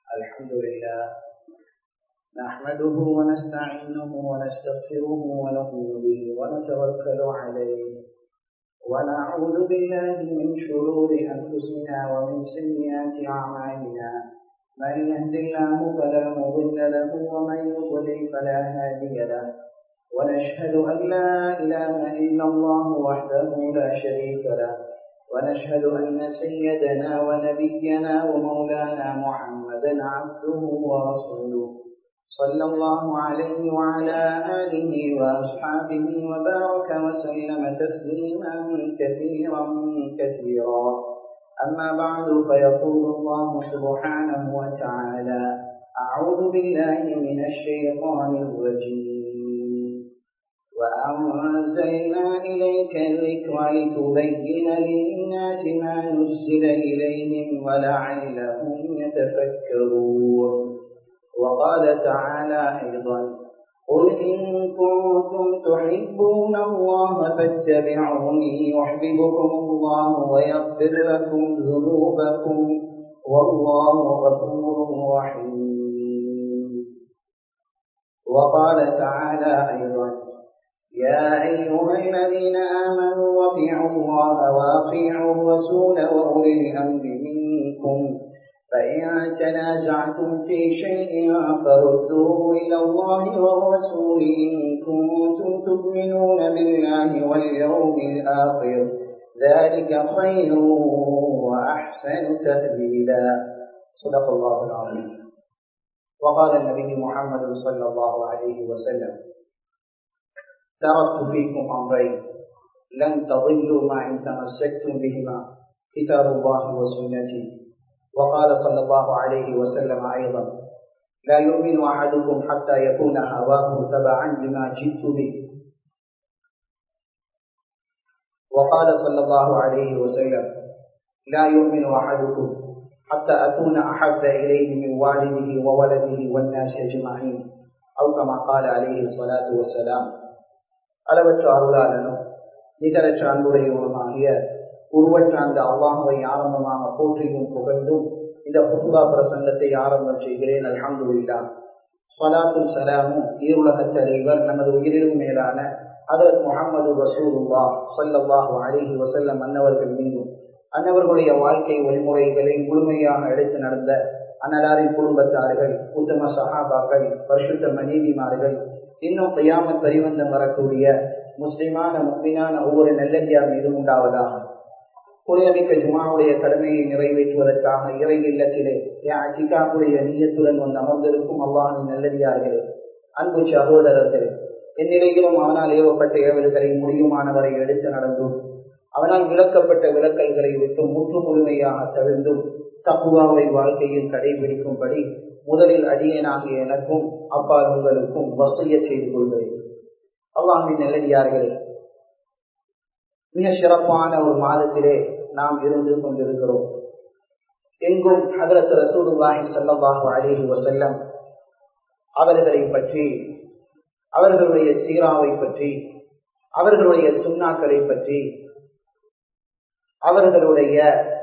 الحمد لله نحمده ونستعينه ونستغفره ونؤمن به ونتوكل عليه ونعوذ بالله من شرور أنفسنا ومن سيئات أعمالنا من يهد الله فلا مضل له ومن يضلل فلا هادي له ونشهد أن لا إله إلا الله وحده لا شريك له ونشهد أن سيدنا ونبينا ومولانا محمدا عبده ورسوله صلى الله عليه وعلى آله وأصحابه وبارك وسلم تسليما كثيرا كثيرا أما بعد فيقول الله سبحانه وتعالى أعوذ بالله من الشيطان الرجيم وأنزلنا إليك الذكر لتبين للناس ما نزل إليهم ولعلهم يتفكرون وقال تعالى أيضا قل إن كنتم تحبون الله فاتبعوني يحببكم الله ويغفر لكم ذنوبكم والله غفور رحيم وقال تعالى أيضا يا أيها الذين آمنوا وفيعوا الله وأطيعوا الرسول وأولي الأمر منكم فإن تنازعتم في شيء فردوه إلى الله والرسول إن كنتم تؤمنون بالله واليوم الآخر ذلك خير وأحسن تأويلا صدق الله العظيم وقال النبي محمد صلى الله عليه وسلم تركت فيكم أمرين لن تضلوا ما إن تمسكتم بهما كتاب الله وسنتي وقال صلى الله عليه وسلم أيضا لا يؤمن أحدكم حتى يكون هواه تبعا لما جئت به وقال صلى الله عليه وسلم لا يؤمن أحدكم حتى أكون أحب إليه من والده وولده والناس أجمعين أو كما قال عليه الصلاة والسلام அளவற்ற அருளாளனும் நிகரற்ற அன்புடையவனுமாகிய உருவற்ற அந்த அல்லாஹுவை ஆரம்பமாக போற்றியும் புகழ்ந்தும் இந்த புதுவா பிரசங்கத்தை ஆரம்பம் செய்கிறேன் அல்ஹம்துல்லா சலாத்துல் சலாமும் ஈருலக தலைவர் நமது உயிரிலும் மேலான அதரத் முகமது ரசூலுல்லா சொல்லல்லாஹு அலிஹி வசல்லம் அன்னவர்கள் மீதும் அன்னவர்களுடைய வாழ்க்கை வழிமுறைகளை முழுமையாக எடுத்து நடந்த அன்னலாரின் குடும்பத்தார்கள் உத்தம சஹாபாக்கள் பரிசுத்த மனைவிமார்கள் இன்னும் கையாமத் பரிவந்தம் வரக்கூடிய முஸ்லிமான முக்மினான ஒவ்வொரு நல்லடியார் மீதும் உண்டாவதாக புனிதமிக்க ஜுமாவுடைய கடமையை நிறைவேற்றுவதற்காக இறை இல்லத்திலே அச்சிகாவுடைய நீயத்துடன் வந்து அமர்ந்திருக்கும் அல்லாஹின் நல்லடியார்களே அன்பு சகோதரர்களே எந்நிலையிலும் அவனால் ஏவப்பட்ட ஏவல்களை முடியுமானவரை எடுத்து நடந்தும் அவனால் விளக்கப்பட்ட விளக்கல்களை விட்டு முற்று முழுமையாக தவிர்ந்தும் தப்புவாவை வாழ்க்கையில் கடைபிடிக்கும்படி முதலில் அடியனாகிய எனக்கும் அப்பால் உங்களுக்கும் வசூய செய்து கொள்கிறேன் அல்லாஹின் நல்லடியார்களே மிக சிறப்பான ஒரு மாதத்திலே நாம் இருந்து கொண்டிருக்கிறோம் எங்கும் ஹதரத் ரசூலுல்லாஹி சல்லாஹு அலிஹி வசல்லம் அவர்களை பற்றி அவர்களுடைய சீராவை பற்றி அவர்களுடைய சுண்ணாக்களை பற்றி அவர்களுடைய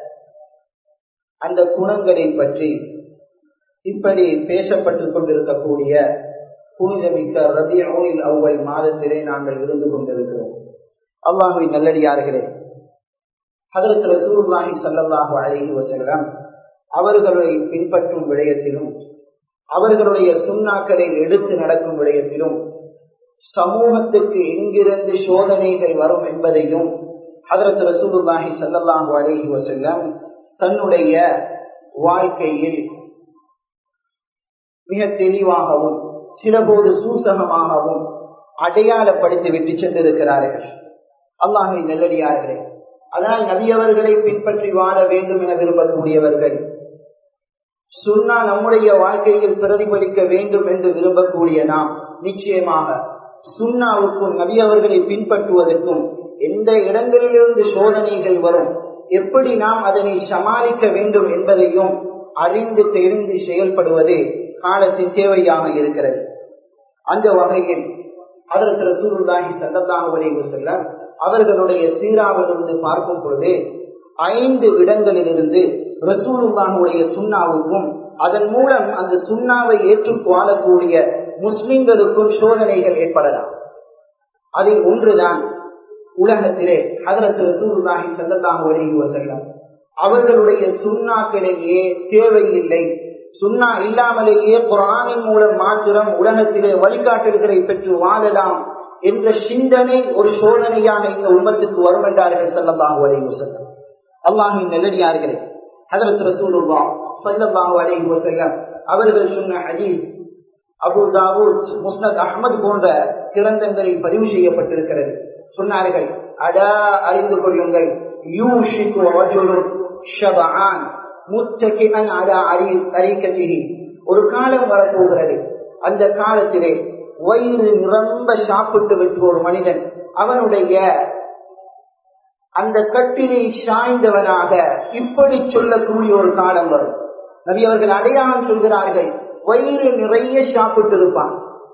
அந்த குணங்களை பற்றி இப்படி பேசப்பட்டுக் கொண்டிருக்கக்கூடிய புனிதமிக்க ரபியோனில் அவ்வள் மாதத்திலே நாங்கள் இருந்து கொண்டிருக்கிறோம் அல்லாஹுவின் நல்லடியார்களே அதற்கு ரசூல்லாஹி சல்லாஹு அலஹி வசல்லம் அவர்களை பின்பற்றும் விடயத்திலும் அவர்களுடைய சுண்ணாக்களை எடுத்து நடக்கும் விடயத்திலும் சமூகத்துக்கு எங்கிருந்து சோதனைகள் வரும் என்பதையும் அதற்கு ரசூலுல்லாஹி சல்லாஹு அலஹி வசல்லம் தன்னுடைய வாழ்க்கையில் மிக தெளிவாகவும் சிலபோது சூசகமாகவும் அடையாளப்படுத்தி விட்டு சென்றிருக்கிறார்கள் அல்லாஹை நெல்லடியார்களே அதனால் நபியவர்களை பின்பற்றி வாழ வேண்டும் என விரும்பக்கூடியவர்கள் சுண்ணா நம்முடைய வாழ்க்கையில் பிரதிபலிக்க வேண்டும் என்று விரும்பக்கூடிய நாம் நிச்சயமாக சுண்ணாவுக்கும் நபியவர்களை பின்பற்றுவதற்கும் எந்த இடங்களிலிருந்து சோதனைகள் வரும் எப்படி நாம் அதனை சமாளிக்க வேண்டும் என்பதையும் அறிந்து தெரிந்து செயல்படுவதே காலத்தின் தேவையாக இருக்கிறது அந்த வகையில் அதற்கு ரசூலுல்லாஹி சல்லல்லாஹு அலைஹி வஸல்லம் அவர்களுடைய சீராவிலிருந்து பார்க்கும் பொழுது ஐந்து இடங்களிலிருந்து ரசூலுல்லாஹுடைய சுண்ணாவுக்கும் அதன் மூலம் அந்த சுண்ணாவை ஏற்று வாழக்கூடிய முஸ்லிம்களுக்கும் சோதனைகள் ஏற்படலாம் அதில் ஒன்றுதான் உலகத்திலே ஹதரத் ரசூலுல்லாஹி ஸல்லல்லாஹு அலைஹி வஸல்லம் அவர்களுடைய சுண்ணாக்களிலேயே தேவையில்லை சுண்ணா இல்லாமலேயே குரானின் மூலம் மாத்திரம் உலகத்திலே வழிகாட்டல்களை பெற்று வாழலாம் என்ற சிந்தனை ஒரு சோதனையான இந்த உம்மத்துக்கு வரும் என்றார்கள் ஸல்லல்லாஹு அலைஹி வஸல்லம் அல்லாஹின் நெல்லடியார்களே ஹதரத் ரசூலுல்லா ஸல்லல்லாஹு அலைஹி வஸல்லம் அவர்கள் சொன்ன ஹதீஸ் அபு தாவூத் முஸ்னத் அஹமது போன்ற கிரந்தங்களில் பதிவு செய்யப்பட்டிருக்கிறது சொன்னார்கள் அதா அறிந்து கொள்ளுங்கள் யூஷிக்கு ரஜுலுன் ஷபஆன் முத்தகிஅன் அலா அரி தரீக்கத்திஹி ஒரு காலம் வரப்போகிறது அந்த காலத்திலே வயிறு நிரம்ப சாப்பிட்டு விட்டு ஒரு மனிதன் அவனுடைய அந்த கட்டிலை சாய்ந்தவனாக இப்படி சொல்லக்கூடிய ஒரு காலம் வரும் நபி அவர்கள் அடையாளம் சொல்கிறார்கள் வயிறு நிறைய சாப்பிட்டு இருப்பான்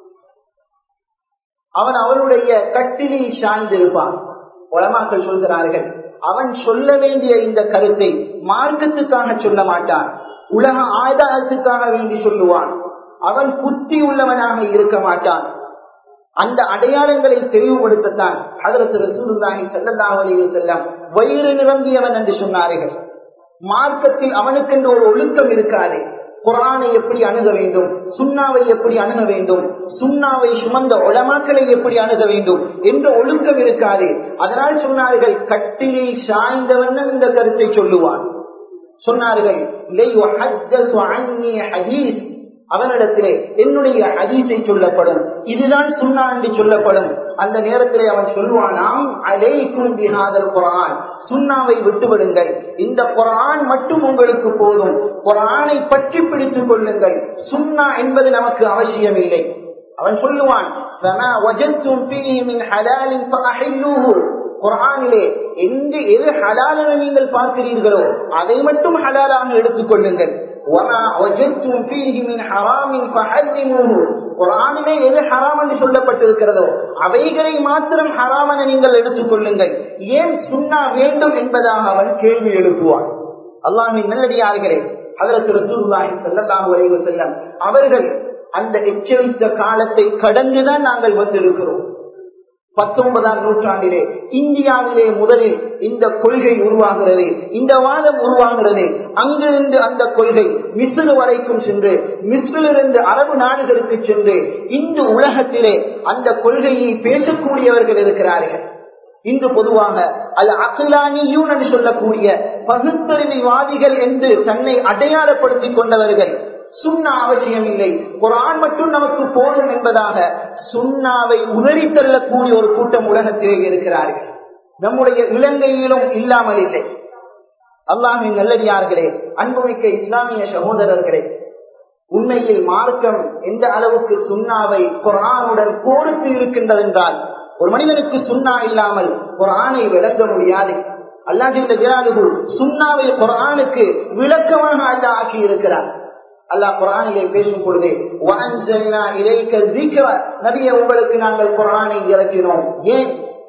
அவன் அவனுடைய கட்டிலில் சாய்ந்திருப்பான் உலமாக்கள் சொல்கிறார்கள் அவன் சொல்ல வேண்டிய இந்த கருத்தை மார்க்கத்துக்காக சொல்ல மாட்டான் உலக ஆதாரத்துக்காக வேண்டி சொல்லுவான் அவன் புத்தி உள்ளவனாக இருக்க மாட்டான் அந்த அடையாளங்களை தெளிவுபடுத்தத்தான் அதற்கு ரசூலுல்லாஹி ஸல்லல்லாஹு அலைஹி வஸல்லம் வயிறு நிரம்பியவன் என்று சொன்னார்கள் மார்க்கத்தில் அவனுக்கென்று ஒரு ஒழுக்கம் இருக்காது குரானை எப்படி அணுக வேண்டும் சுண்ணாவை எப்படி அணுக வேண்டும் சுண்ணாவை சுமந்த உலமாக்களை எப்படி அணுக வேண்டும் என்ற ஒழுக்கம் இருக்காது அதனால் சொன்னார்கள் கட்டிலை சாய்ந்தவன் இந்த கருத்தை சொல்லுவான் சொன்னார்கள் அவனிடத்திலே என்னுடைய ஹதீஸை சொல்லப்படும் இதுதான் சுண்ணா என்று சொல்லப்படும் அந்த நேரத்திலே அவன் சொல்லுவானாம் அலைக்கும் பிஹாதல் குரான் சுண்ணாவை விட்டுவிடுங்கள் இந்த குரான் மட்டும் உங்களுக்கு போதும் குரானை பற்றி பிடித்துக் கொள்ளுங்கள் சுண்ணா என்பது நமக்கு அவசியம் இல்லை அவன் சொல்லுவான் குரானிலே எங்கு எது ஹலாலென நீங்கள் பார்க்கிறீர்களோ அதை மட்டும் ஹலாலாக எடுத்துக் கொள்ளுங்கள் குரானிலே எது ஹராம் என்று சொல்லப்பட்டிருக்கிறதோ அவைகளை மாத்திரம் ஹராம் என நீங்கள் எடுத்துக் கொள்ளுங்கள் ஏன் சுண்ணா வேண்டும் என்பதாக அவன் கேள்வி எழுப்புவான் அல்லாமின் நல்லடியார்களே அதற்கு ரசூல்லாஹி ஸல்லல்லாஹு அலைஹி வஸல்லம் அவர்கள் அந்த எச்சரித்த காலத்தை கடந்துதான் நாங்கள் வந்திருக்கிறோம் பத்தொன்பதாம் நூற்றாண்டிலே இந்தியாவிலே முதலில் இந்த கொள்கை உருவாகிறது இந்த வாதம் உருவாகிறது அங்கிருந்து அந்த கொள்கை மிஸ்ரு வரைக்கும் சென்று மிஸ்ரிலிருந்து அரபு நாடுகளுக்கு சென்று இந்து உலகத்திலே அந்த கொள்கையை பேசக்கூடியவர்கள் இருக்கிறார்கள் இன்று பொதுவாக அது அகிலானியூன் என்று சொல்லக்கூடிய பகுத்தறிவிவாதிகள் என்று தன்னை அடையாளப்படுத்திக் கொண்டவர்கள் சுண்ணா அவசியம் இல்லை குரான் மட்டும் நமக்கு போதும் என்பதாக சுண்ணாவை உதறி தள்ளக்கூடிய ஒரு கூட்டம் உலகத்திலே இருக்கிறார்கள் நம்முடைய இலங்கையிலும் இல்லாமல் இல்லை அல்லாமின் நல்லடியார்களே அன்புமிக்க இஸ்லாமிய சகோதரர்களே உண்மையில் மார்க்கம் எந்த அளவுக்கு சுண்ணாவை குரானுடன் கோர்த்து இருக்கின்றது என்றால் ஒரு மனிதனுக்கு சுண்ணா இல்லாமல் குரானை விளங்க முடியாது அல்லாஹின் ஜலாலுகு சுண்ணாவை குரானுக்கு விளக்கமாக அல்ல ஆக்கி இருக்கிறார் அல்லாஹ் குரானிலே பேசும் பொழுது நபிய உங்களுக்கு நாங்கள் குரானை இறக்கினோம் ஏன்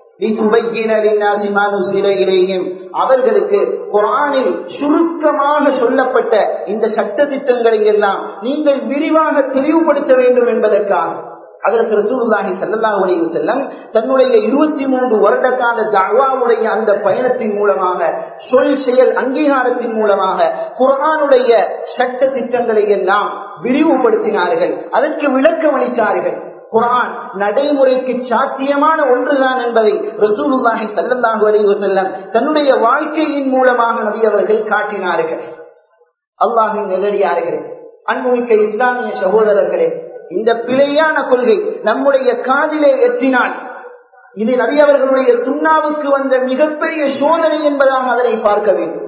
அவர்களுக்கு குரானில் சுருக்கமாக சொல்லப்பட்ட இந்த சட்ட திட்டங்களை எல்லாம் நீங்கள் விரிவாக தெளிவுபடுத்த வேண்டும் என்பதற்காக அதற்கு ரசூலுல்லாஹி ஸல்லல்லாஹு அலைஹி வஸல்லம் தன்னுடைய 23 வருட கால தஅவாவுடைய அந்த பயணத்தின் மூலமாக சொல் செயல் அங்கீகாரத்தின் மூலமாக குர்ஆனுடைய சட்ட திட்டங்களை எல்லாம் விரிவுபடுத்தினார்கள் அதற்கு விளக்கம் அளித்தார்கள் குரான் நடைமுறைக்கு சாத்தியமான ஒன்றுதான் என்பதை ரசூலுல்லாஹி ஸல்லல்லாஹு அலைஹி வஸல்லம் தன்னுடைய வாழ்க்கையின் மூலமாக நபி அவர்கள் காட்டினார்கள் அல்லாஹின் நெல்லடியார்களே அன்புமிக்க இஸ்லாமிய சகோதரர்களே இந்த பிழையான கொள்கை நம்முடைய காதிலே எத்தினால் இது நபி அவர்களுடைய சுண்ணாவுக்கு வந்த மிகப்பெரிய சோதனை என்பதாக அதனை பார்க்க வேண்டும்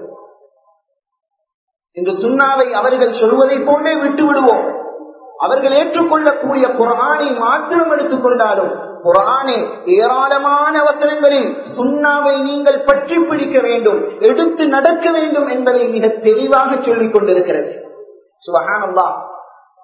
இந்த சுண்ணாவை அவர்கள் சொல்வதை போன்றே விட்டு விடுவோம் அவர்கள் ஏற்றுக்கொள்ளக்கூடிய குரானை மாத்திரம் எடுத்துக் கொண்டாலும் குரானே ஏராளமான வசனங்களில் சுண்ணாவை நீங்கள் பற்றி பிடிக்க வேண்டும் எடுத்து நடக்க வேண்டும் என்பதை மிக தெளிவாக சொல்லிக் கொண்டிருக்கிறது சுபஹானல்லா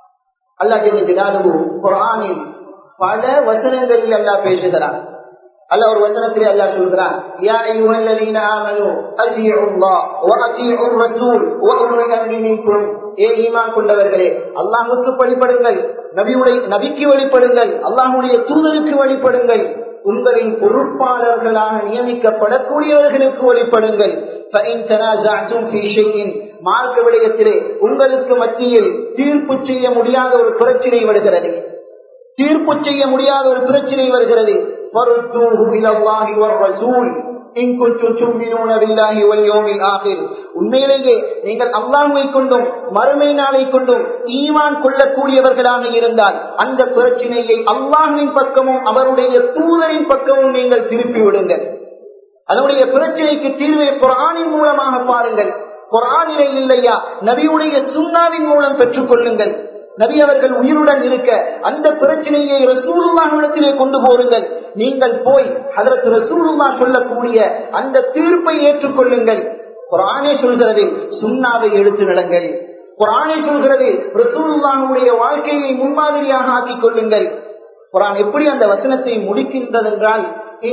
அல்லாஹ் குரானில் பல வசனங்களில் அல்லா பேசுகிறார் அல்ல ஒரு வசனத்திலே அல்லாஹ் சொல்கிறான் யா அய்யுஹல்லதீன ஆமனு அத்தீஉல்லாஹ் வ அத்தீஉர் ரசூல் வ உலுல் அம்ரி மின்கும் ஏ ஈமான் கொண்டவர்களே அல்லாஹ்வுக்கு வழிபடுங்கள் நபியுடைய நபிக்கு வழிபடுங்கள் அல்லாஹ்வுடைய தூதருக்கு வழிபடுங்கள் உங்களின் பொறுப்பாளர்களாக நியமிக்கப்படக்கூடியவர்களுக்கு வழிபடுங்கள் فَإِن تَنَازَعْتُمْ فِي شَيْءٍ மார்க்க விடயத்திலே உங்களுக்கு மத்தியில் தீர்ப்பு செய்ய முடியாத ஒரு பிரச்சனை வருகிறது தீர்ப்பு செய்ய முடியாத ஒரு பிரச்சனை வருகிறது فَرُدُّوهُ إِلَى اللَّهِ وَالرَّسُولِ إِن كُنتُمْ تُؤْمِنُونَ بِاللَّهِ وَالْيَوْمِ الْآخِرِ உண்மையிலேயே நீங்கள் அல்லாஹ்வை கொண்டும் மறுமை நாளை கொண்டும் ஈமான் கொள்ளக்கூடியவர்களாக இருந்தால் அந்த பிரச்சனையை அல்லாஹ்வின் பக்கமும் அவருடைய தூதரின் பக்கமும் நீங்கள் திருப்பி விடுங்கள் அதனுடைய பிரச்சனைக்கு தீர்வை குரானின் மூலமாக பாருங்கள் குரானிலே இல்லையா நபியுடைய சுண்ணாவின் மூலம் பெற்றுக் கொள்ளுங்கள் நபி அவர்கள் உயிருடன் இருக்க அந்த பிரச்சனையை ரசூலுல்லாஹிடத்திலே கொண்டு போருங்கள் நீங்கள் போய் அதற்கு ரசூலுல்லா சொல்லக்கூடிய அந்த தீர்ப்பை ஏற்றுக்கொள்ளுங்கள் குரானே சொல்கிறது சுண்ணாவை எடுத்து நடங்கள் குரானே சொல்கிறது ரசூலுல்லாஹுடைய வாழ்க்கையை முன்மாதிரியாக ஆக்கிக் கொள்ளுங்கள் குரான் எப்படி அந்த வசனத்தை முடிக்கின்றது என்றால்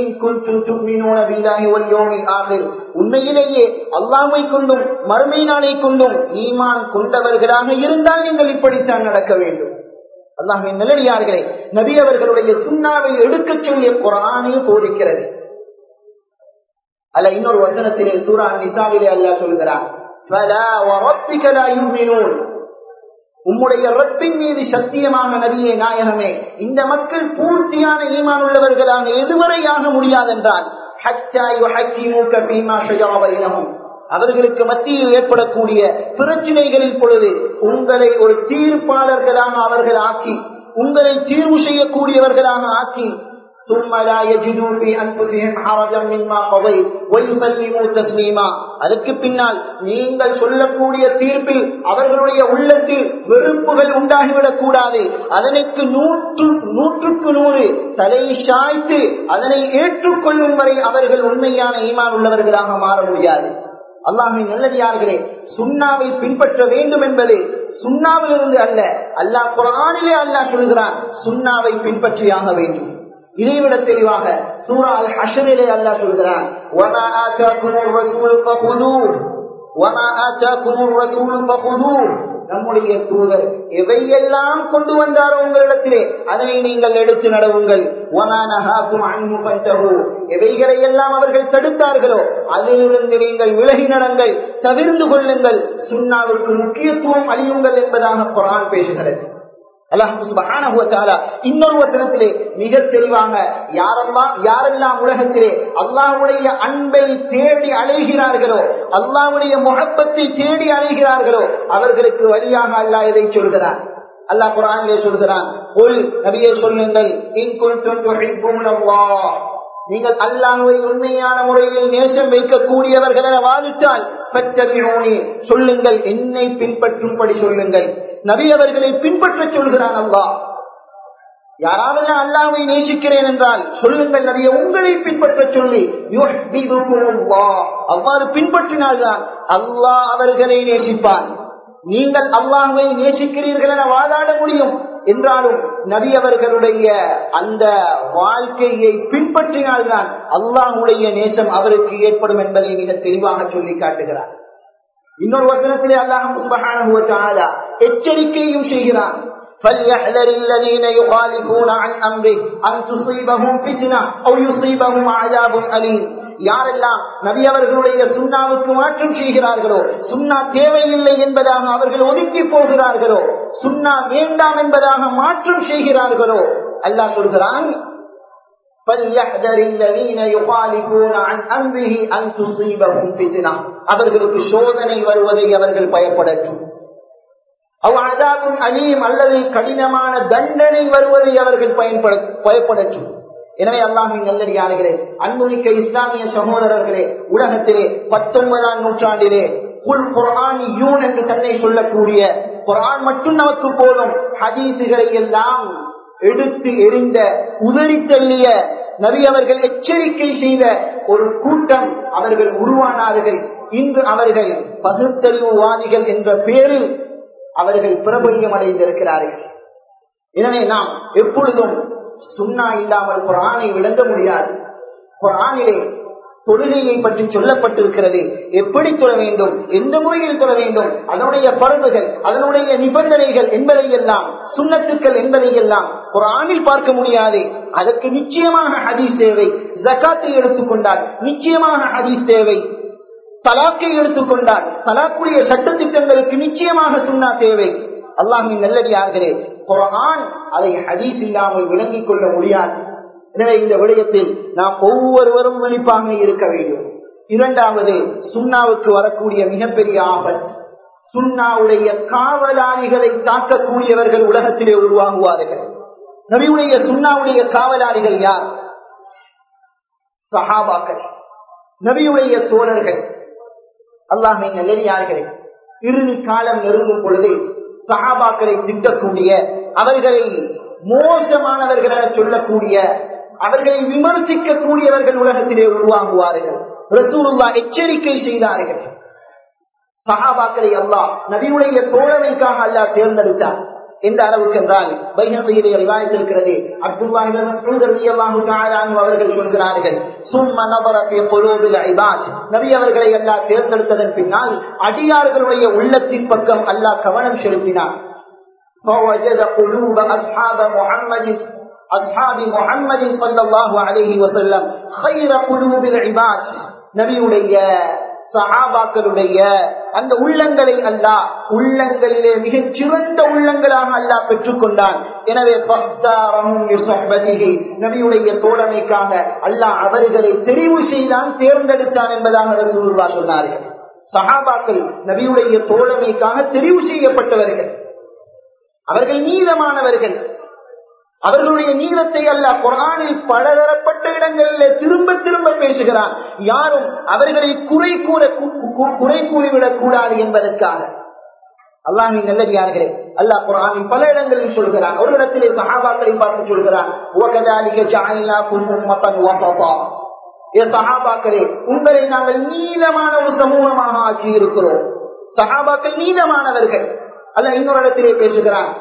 உண்மையிலேயே அல்லாமை கொண்டும் மறுமை நாளை கொண்டும் ஈமான் கொண்டவர்களாக இருந்தால் நீங்கள் இப்படித்தான் நடக்க வேண்டும் அல்லாஹின் நிலடியார்களே நபி அவர்களுடைய சுண்ணாவை எடுக்க சொல்லிய குரானே போதிக்கிறது அல்ல இன்னொரு வசனத்திலே சூரா நிசாவிலே அல்லா சொல்கிறார் உம்முடைய ரப்பின் மீது சத்தியமான நபியே நாயகமே இந்த மக்கள் பூர்த்தியான ஈமான் உள்ளவர்களாக எதுவரையாக முடியாதென்றால் அவர்களுக்கு மத்தியில் ஏற்படக்கூடிய பிரச்சனைகளின் பொழுது உங்களை ஒரு தீர்ப்பாளர்களாக அவர்கள் ஆக்கி உங்களை தீர்வு செய்யக்கூடியவர்களாக ஆக்கி ثم لا يجدوا في انفسهم حرجا مما قضيت ويسلموا تسليما அதற்கு பின்னால் நீங்கள் சொல்லக்கூடிய தீர்ப்பில் அவர்களுடைய உள்ளத்தில் வெறுப்புகள் உண்டாகிவிடக் கூடாது அதனைக்கு நூற்று நூற்றுக்கு நூறு தலை சாய்த்து அதனை ஏற்றுக்கொள்ளும் வரை அவர்கள் உண்மையான ஈமான் உள்ளவர்களாக மாற முடியாது அல்லாஹின் நல்லடியார்களே சுண்ணாவை பின்பற்ற வேண்டும் என்பது சுண்ணாவிலிருந்து அல்ல அல்லாஹ் குரானிலே அல்லாஹ் சொல்கிறான் சுண்ணாவை பின்பற்றியாக வேண்டும் இதைவிட தெளிவாக சூரா அல் ஹஷரிலே அல்லாஹ் சொல்கிறான் وَمَا آتَاكُمُ الرَّسُولُ فَخُذُوهُ وَمَا آتَاكُمُ الرَّسُولُ فَخُذُوهُ நம்முடைய தூதர் எவையெல்லாம் கொண்டு வந்தாரோ உங்களிடத்திலே அதனை நீங்கள் எடுத்து நடவுங்கள் எவைகளை எல்லாம் அவர்கள் தடுத்தார்களோ அதிலிருந்து நீங்கள் விலகி நடங்கள் தவிர்ந்து கொள்ளுங்கள் சுண்ணாவிற்கு முக்கியத்துவம் அழியுங்கள் என்பதாக குரான் பேசுகிறது இன்னொரு வசனத்திலே மிக தெளிவாக யாரெல்லாம் யாரெல்லாம் உலகத்திலே அல்லாவுடைய அன்பை தேடி அலைகிறார்களோ அல்லாவுடைய முகப்பத்தை தேடி அலைகிறார்களோ அவர்களுக்கு வழியாக அல்லா இதை சொல்கிறான் அல்லாஹ் குரானிலே சொல்கிறான் நபியை சொல்லுங்கள் நீங்கள் அல்லாஹுவை உண்மையான முறையில் நேசம் வைக்கக்கூடியவர்கள் என வாதிட்டால் பெற்றவினோனி சொல்லுங்கள் என்னை பின்பற்றும்படி சொல்லுங்கள் நபி அவர்களை பின்பற்ற சொல்கிறான் அல்லா யாராவது அல்லாவை நேசிக்கிறேன் என்றால் சொல்லுங்கள் நபிய உங்களை பின்பற்ற சொல்லி அவ்வாறு பின்பற்றினால்தான் அல்லாஹ் அவர்களை நேசிப்பான் நீங்கள் அல்லாஹை நேசிக்கிறீர்கள் என வாதாட முடியும் என்றாலும் நபி அவர்களுடைய அந்த வாழ்க்கையை பின்பற்றினால்தான் அல்லாஹுடைய நேசம் அவருக்கு ஏற்படும் என்பதை மிக தெளிவாக சொல்லி காட்டுகிறார் இன்னொரு வசனத்திலே அல்லாஹ் எச்சரிக்கையும் செய்கிறான் فليحذر الذين يخالفون عن امره ان تصيبهم فتنه او يصيبهم عذاب اليم யாரெல்லாம் நபி அவர்களுடைய சுண்ணாவுக்கு மாற்றம் செய்கிறார்களோ சுண்ணா தேவையில்லை என்பதாக அவர்கள் ஒதுக்கி போகிறார்களோ சுண்ணா வேண்டாம் என்பதாக மாற்றம் செய்கிறார்களோ அல்லாஹ் சொல்கிறான் அவர்களுக்கு சோதனை வருவதை அவர்கள் பயப்படட்டும் அவ்வாதாவும் அலியும் அல்லது கடினமான தண்டனை வருவதை அவர்கள் பயன்பட பயப்படட்டும் எனவே அல்லாமின் நல்லடியார்களே அன்புமிக்க இஸ்லாமிய சகோதரர்களே உலகத்திலே பத்தொன்பதாம் நூற்றாண்டிலே குல் குரான் யூன் என்று தன்னை சொல்லக்கூடிய குரான் மட்டும் நமக்கு போதும் ஹதீசுகளை எல்லாம் எடுத்து எரிந்த உதறி தள்ளிய நபி அவர்கள் எச்சரிக்கை செய்த ஒரு கூட்டம் அவர்கள் உருவானார்கள் இன்று அவர்கள் பகுத்தறிவுவாதிகள் என்ற பெயரில் அவர்கள் பிரபல்யம் அடைந்திருக்கிறார்கள் எனவே நாம் எப்பொழுதும் சுண்ணா இல்லாமல் குரானை விளங்க முடியாது குரானிலே தொழுகையை பற்றி சொல்லப்பட்டிருக்கிறது எப்படி தொழ வேண்டும் எந்த முறையில் தொழ வேண்டும் அதனுடைய பருவுகள் அதனுடைய நிபந்தனைகள் என்பதை எல்லாம் சுண்ணத்துக்கள் என்பதை எல்லாம் குரானில் பார்க்க முடியாது அதற்கு நிச்சயமாக ஹதீஸ் தேவை ஜக்காத்தை எடுத்துக்கொண்டால் நிச்சயமாக ஹதீஸ் தேவை தலாக்கை எடுத்துக்கொண்டால் தலாக்குடைய சட்டத்திட்டங்களுக்கு நிச்சயமாக சுண்ணா தேவை அல்லாஹின் நல்லடியார்களே குரான் அதை ஹதீஸ் இல்லாமல் விளங்கிக் கொள்ள முடியாது எனவே இந்த விடயத்தில் நாம் ஒவ்வொருவரும் விழிப்பாக இருக்க வேண்டும் இரண்டாவது சுண்ணாவுக்கு வரக்கூடிய மிகப்பெரிய ஆபத் சுண்ணாவுடைய காவலாளிகளை தாக்கக்கூடியவர்கள் உலகத்திலே உருவாகுவார்கள் நபியுடைய சுண்ணாவுடைய காவலாளிகள் யார் சஹாபாக்கள் நபியுடைய தோழர்கள் அல்லாஹை நல்லடியார்களே இறுதி காலம் நெருங்கும் பொழுது சஹாபாக்களை திட்டக்கூடிய அவர்களை மோசமானவர்கள் என சொல்லக்கூடிய அவர்களை விமர்சிக்கக்கூடியவர்கள் உலகத்திலே உருவாகுவார்கள் ரசூலுல்லா எச்சரிக்கை செய்தார்கள் சஹாபாக்களை அல்லா நபியுடைய தோழமைக்காக அல்லா தேர்ந்தெடுத்தார் எந்த அளவுக்கு என்றால் பைஹகையிலே ரிவாயத்திருக்கிறது அவர்கள் சொல்கிறார்கள் நபி அவர்களை அல்லா தேர்ந்தெடுத்ததன் பின்னால் அடியார்களுடைய உள்ளத்தின் பக்கம் அல்லாஹ் கவனம் செலுத்தினார் فوجد قلوب أصحاب محمد أصحاب محمد صلى الله عليه وسلم خير قلوب العباد நபியுடைய சஹாபாக்களுடைய அந்த உள்ளங்களை அல்லா உள்ளங்களிலே மிகச் சிறந்த உள்ளங்களாக அல்லா பெற்றுக்கொண்டான் எனவே நபியுடைய தோழமைக்காக அல்லாஹ் அவர்களை தெரிவு செய்தான் தேர்ந்தெடுத்தான் என்பதாக ரசூலுல்லா சொன்னார்கள் சஹாபாக்கள் நபியுடைய தோழமைக்காக தெரிவு செய்யப்பட்டவர்கள் அவர்கள் நீளமானவர்கள் அவர்களுடைய நீளத்தை அல்ல குரானில் பலதரப்பட்ட இடங்களில் திரும்ப திரும்ப பேசுகிறான் யாரும் அவர்களை குறை கூற குறை கூறிவிடக் கூடாது என்பதற்காக அல்லாஹின் நல்லடியார்களே அல்லாஹ் குரானில் பல இடங்களில் சொல்கிறான் ஒரு இடத்திலே சஹாபாக்களை பார்த்து சொல்கிறான் சஹாபாக்களே உங்களை நாங்கள் நீளமான ஒரு சமூகமாக ஆக்கி இருக்கிறோம் சஹாபாக்கள் நீளமானவர்கள் அல்ல இன்னொரு இடத்திலே பேசுகிறான்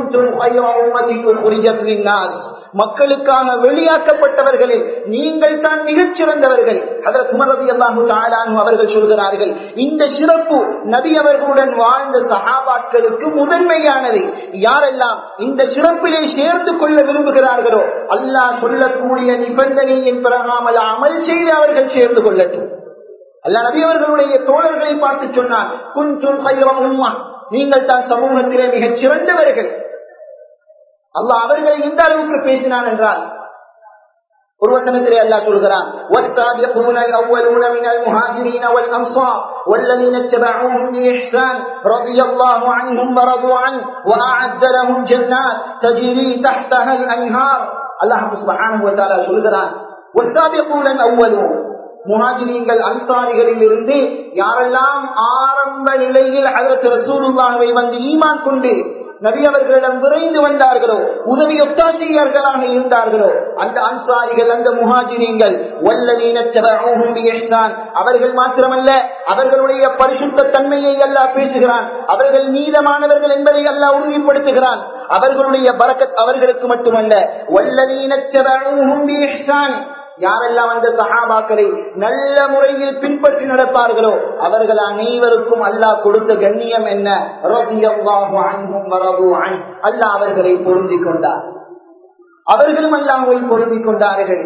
மக்களுக்காக வெளியாக்கப்பட்டவர்களில் நீங்கள் தான் மிகச் சிறந்தவர்கள் அதில் குமரதி அல்லாஹு அவர்கள் சொல்கிறார்கள் இந்த சிறப்பு நபி அவர்களுடன் வாழ்ந்த சகாபாக்களுக்கு முதன்மையானது யாரெல்லாம் இந்த சிறப்பிலே சேர்ந்து கொள்ள விரும்புகிறார்களோ அல்லாஹ் சொல்லக்கூடிய நிபந்தனையின் பிறகாமல் அமல் செய்து அவர்கள் சேர்ந்து கொள்ளட்டும் அல்ல நபி அவர்களுடைய தோழர்களை பார்த்து சொன்னான் குன்றும் உம்மா நீங்கள் தான் சமூகத்திலே மிகச் சிறந்தவர்கள் அல்லாஹ் அவர்களை இந்த அளவுக்கு பேசினான் என்றால் ஒரு வசனத்திலே அல்லாஹ் சொல்கிறான் والسابقون الأولون من المهاجرين والأنصار والذين اتبعوهم بإحسان رضي الله عنهم ورضوا عنه وأعد لهم جنات تجري تحتها الأنهار الله سبحانه وتعالى சொல்கிறான் والسابقون الأولون முஹாஜிரீங்கள் அன்சாரிகளில் இருந்து யாரெல்லாம் ஆரம்ப நிலையில் அதற்கு ரசூலுல்லாவை வந்து ஈமான் கொண்டு நபி அவர்களிடம் விரைந்து வந்தார்களோ உதவி ஒத்தாசிரியர்களாக இருந்தார்களோ அந்த அன்சாரிகள் அந்த முஹாஜிரீங்கள் அவர்கள் மாத்திரமல்ல அவர்களுடைய பரிசுத்த தன்மையை எல்லாம் பேசுகிறான் அவர்கள் நீளமானவர்கள் என்பதை எல்லாம் உறுதிப்படுத்துகிறான் அவர்களுடைய பறக்கத் அவர்களுக்கு மட்டுமல்ல வல்லதீன யாரெல்லாம் அந்த சகாபாக்களை நல்ல முறையில் பின்பற்றி நடப்பார்களோ அவர்கள் அனைவருக்கும் அல்லாஹ் கொடுத்த கண்ணியம் என்ன அல்லாஹ் அவர்களை பொருந்திக் கொண்டார் அவர்களும் அல்லாஹை பொருந்திக் கொண்டார்கள்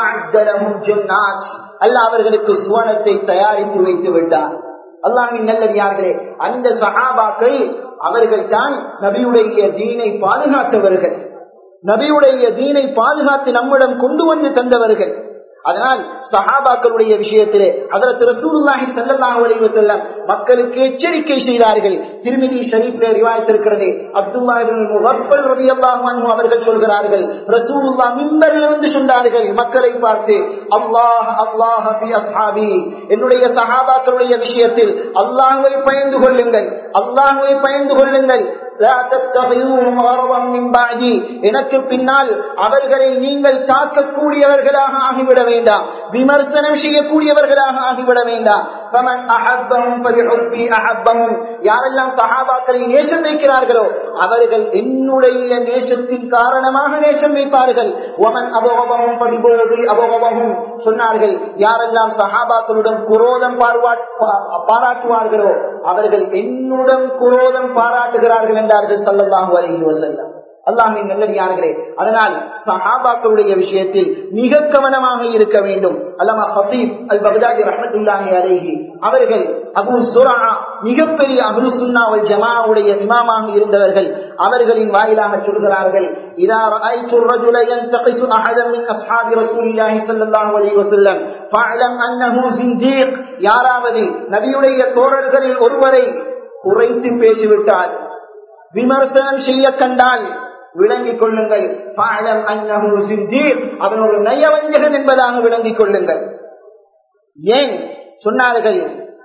அல்லாஹ் அவர்களுக்கு சுவனத்தை தயாரித்து வைத்து விட்டார் அல்லாஹின் நல்லடியார்களே அந்த சகாபாக்கள் அவர்கள் தான் நபியுடைய தீனை பாதுகாத்தவர்கள் நபியுடைய தீனை பாதுகாத்து நம்மிடம் கொண்டு வந்து தந்தவர்கள் அதனால் சஹாபாக்களுடைய விஷயத்திலே அதற்கு ரசூலுல்லாஹி ஸல்லல்லாஹு அலைஹி வஸல்லம் மக்களுக்கு எச்சரிக்கை செய்தார்கள் திருமிதி ஷரீஃபிலே ரிவாயத்திருக்கிறது அப்துல்லா இப்னு முகஃபல் ரலியல்லாஹு அன்ஹு அவர்கள் சொல்கிறார்கள் ரசூலுல்லாஹ் மிம்பரில் இருந்து சொன்னார்கள் மக்களை பார்த்து அல்லாஹ் அல்லாஹ் ஃபி அஸ்ஹாபி என்னுடைய சஹாபாக்களுடைய விஷயத்தில் அல்லாஹ்வை பயந்து கொள்ளுங்கள் அல்லாஹ்வை பயந்து கொள்ளுங்கள் எனக்கு பின்னால் அவர்களை நீங்கள் தாக்கக்கூடியவர்களாக ஆகிவிட வேண்டாம் விமர்சனம் செய்யக்கூடியவர்களாக ஆகிவிட வேண்டாம் ஃபமன் அஹப்பஹும் ஃபபிஹுப்பி அஹப்பஹும் யாரெல்லாம் சஹாபாக்களை நேசம் வைக்கிறார்களோ அவர்கள் என்னுடைய நேசத்தின் காரணமாக நேசம் வைப்பார்கள் ஒமன் அபோகமும் படிபோது அபோகமும் சொன்னார்கள் யாரெல்லாம் சஹாபாக்களுடன் குரோதம் பாராட்டுவார்களோ அவர்கள் என்னுடன் குரோதம் பாராட்டுகிறார்கள் என்றார்கள் சல்லல்லாஹு அலைஹி வஸல்லம் அல்லாஹின் நல்லடியார்களே அதனால் சஹாபாக்களுடைய விஷயத்தில் மிக கவனமாக இருக்க வேண்டும் அல்லாமா ஹசீப் அல் பகதாதி ரஹமத்துல்லாஹி அலைஹி அவர்கள் அபு சுரா மிகப்பெரிய அபு சுன்னாவல் ஜமாவுடைய இமாமாக இருந்தவர்கள் அவர்களின் வாயிலாக சொல்கிறார்கள் இதா ரஅய்து الرجل ينتقص احدا من اصحاب رسول الله صلى الله عليه وسلم فاعلم انه زنديق யாராவது நபியுடைய தோழர்களில் ஒருவரை குறைத்து பேசிவிட்டால் விமர்சனம் செய்ய கண்டால் விளங்கிக் கொள்ளுங்கள் பாலம் அன்னஹு சிந்தீர் அவன் ஒரு நயவஞ்சகன் என்பதாக விளங்கிக் கொள்ளுங்கள் ஏன் சொன்னார்கள்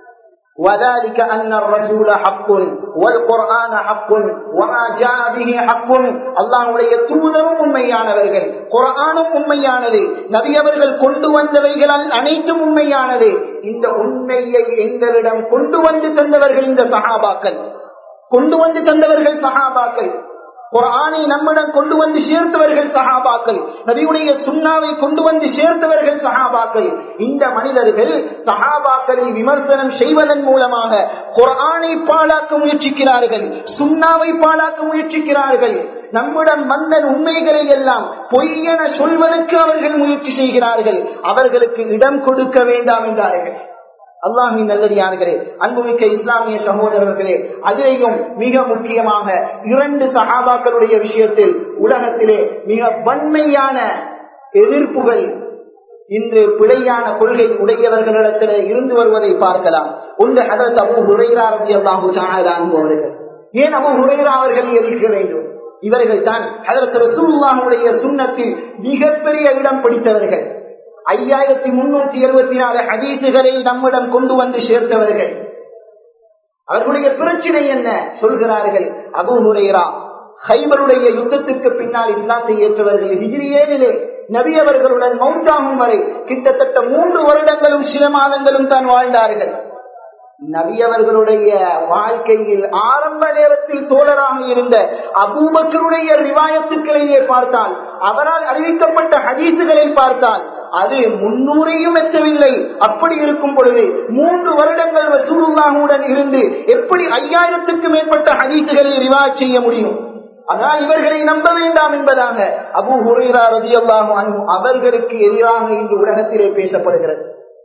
وذلك أن الرسول حق والقرآن حق وما جاء به حق அல்லாஹ்வுடைய தூதரும் உண்மையானவர்கள் குர்ஆனும் உண்மையானது நபி அவர்கள் கொண்டு வந்தவைகள் அனைத்தும் உண்மையானது இந்த உண்மையை எங்களிடம் கொண்டு வந்து தந்தவர்கள் இந்த சஹாபாக்கள் கொண்டு வந்து தந்தவர்கள் சஹாபாக்கள் குரானை நம்மிடம் கொண்டு வந்து சேர்த்தவர்கள் சஹாபாக்கள் நபியுடைய சுண்ணாவை கொண்டு வந்து சேர்த்தவர்கள் சஹாபாக்கள் இந்த மனிதர்கள் சஹாபாக்களை விமர்சனம் செய்வதன் மூலமாக குரானை பாழாக்க முயற்சிக்கிறார்கள் சுண்ணாவை பாழாக்க முயற்சிக்கிறார்கள் நம்மிடம் வந்த உண்மைகளை எல்லாம் பொய்யென சொல்வதற்கு அவர்கள் முயற்சி செய்கிறார்கள் அவர்களுக்கு இடம் கொடுக்க வேண்டாம் என்றார்கள் அல்லாஹின் நல்லடியார்களே அன்புமிக்க இஸ்லாமிய சகோதரர்களே அதிலேயும் மிக முக்கியமாக இரண்டு சகாபாக்களுடைய விஷயத்தில் உலகத்திலே மிக வன்மையான எதிர்ப்புகள் இன்று பிழையான கொள்கை உடையவர்களிடத்தில் இருந்து வருவதை பார்க்கலாம் ஒன்று அதற்கு அபு ஹுரைராரதி அல்லாஹு அவர்கள் ஏன் அபு ஹுரைரா அவர்கள் எதிர்க்க வேண்டும் இவர்கள் தான் அதற்கு ரசூல்லாவுடைய சுண்ணத்தில் மிகப்பெரிய இடம் பிடித்தவர்கள் ஐயாயிரத்தி முன்னூத்தி எழுபத்தி நாலு ஹதீசுகளை நம்மிடம் கொண்டு வந்து சேர்த்தவர்கள் அவர்களுடைய பிரச்சனை என்ன சொல்கிறார்கள் அபு ஹுரேரா ஹைபருடைய யுத்தத்திற்கு பின்னால் இஸ்லாத்தை ஏற்றவர்கள் ஹிஜிரியேனிலே நபி அவர்களுடன் மௌத்தாகும் வரை கிட்டத்தட்ட மூன்று வருடங்களும் சில மாதங்களும் தான் வாழ்ந்தார்கள் நபி அவர்களுடைய வாழ்க்கையில் ஆரம்ப நேரத்தில் தோழராக இருந்த அபூபக்கருடைய ரிவாயத்துக்களையே பார்த்தால் அவரால் அறிவிக்கப்பட்ட ஹதீசுகளை பார்த்தால் அது முன்னூறையும் எச்சவில்லை அப்படி இருக்கும் பொழுது மூன்று வருடங்கள் ரசூலுல்லாஹுடன் இருந்து எப்படி ஐயாயிரத்துக்கு மேற்பட்ட ஹதீசுகளை ரிவாய் செய்ய முடியும் ஆனால் இவர்களை நம்ப வேண்டாம் என்பதாக அபு ஹுரைரா ரதி அல்லாஹு அவர்களுக்கு எதிராக இன்று உலகத்திலே பேசப்படுகிறது